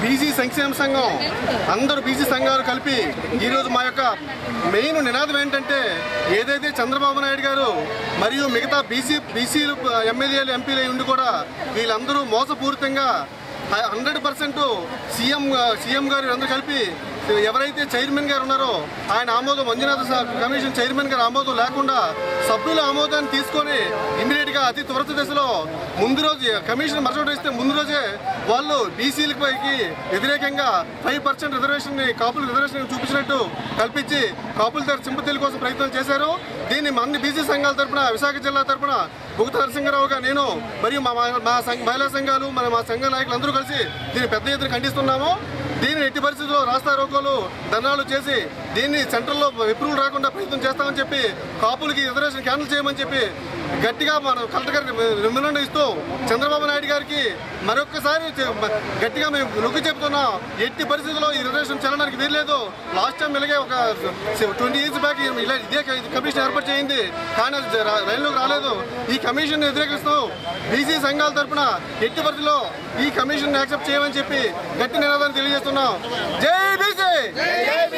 BC సంక్షేమ సంఘం అందరూ బీసీ సంఘాలు కలిపి ఈరోజు మా యొక్క మెయిన్ నినాదం ఏంటంటే ఏదైతే చంద్రబాబు నాయుడు గారు మరియు మిగతా బీసీ బీసీలు ఎమ్మెల్యేలు ఎంపీలు ఉండి కూడా వీళ్ళందరూ మోసపూరితంగా హండ్రెడ్ పర్సెంట్ సీఎం సీఎం గారు అందరూ కలిపి ఎవరైతే చైర్మన్ గారు ఉన్నారో ఆయన ఆమోదం మంజునాథ సా- కమిషన్ చైర్మన్ గారు ఆమోదం లేకుండా సభ్యుల ఆమోదాన్ని తీసుకొని ఇమీడియట్ గా అతి త్వరిత దశలో ముందు రోజు కమిషన్ మరొకటి ఇస్తే ముందు రోజే వాళ్ళు బీసీలకి వ్యతిరేకంగా ఫైవ్ పర్సెంట్ రిజర్వేషన్ కాపుల రిజర్వేషన్ చూపించినట్టు కల్పించి కాపుల తరఫు సింపతిల కోసం ప్రయత్నం చేశారు దీన్ని మా అన్ని బీసీ సంఘాల తరపున విశాఖ జిల్లా తరపున భుగత నరసింహరావుగా నేను మరియు మా మా- మా సంఘ మహిళా సంఘాలు మన మా సంఘ నాయకులు అందరూ కలిసి దీన్ని పెద్ద ఎత్తున ఖండిస్తున్నాము దీన్ని ఎట్టి పరిస్థితుల్లో రాస్తా రోకోలు ధర్నాలు చేసి దీన్ని సెంట్రల్లో అప్రూవల్ రాకుండా ప్రయత్నం చేస్తామని చెప్పి కాపులకి రిజర్వేషన్ క్యాన్సిల్ చేయమని చెప్పి గట్టిగా మన కలెక్టర్ గారికి నిబంధన ఇస్తూ చంద్రబాబు నాయుడు గారికి మరొకసారి చె- గట్టిగా మేము నొక్కి చెప్తున్నాం ఎట్టి పరిస్థితుల్లో ఈ రిజర్వేషన్ చెల్లడానికి వీల్లేదు లాస్ట్ టైం ఇలాగే ఒక ట్వంటీ ఇయర్స్ బ్యాక్ ఇలా ఇదే కమిషన్ ఏర్పాటు చేయింది కానీ అది జ- రా- రైల్లోకి రాలేదు ఈ కమిషన్ వ్యతిరేకిస్తూ బీసీ సంఘాల తరపున ఎట్టి పరిస్థితుల్లో ఈ కమిషన్ యాక్సెప్ట్ చేయమని చెప్పి గట్టి నినాదాన్ని తెలియజేస్తున్నాం జై బీసీ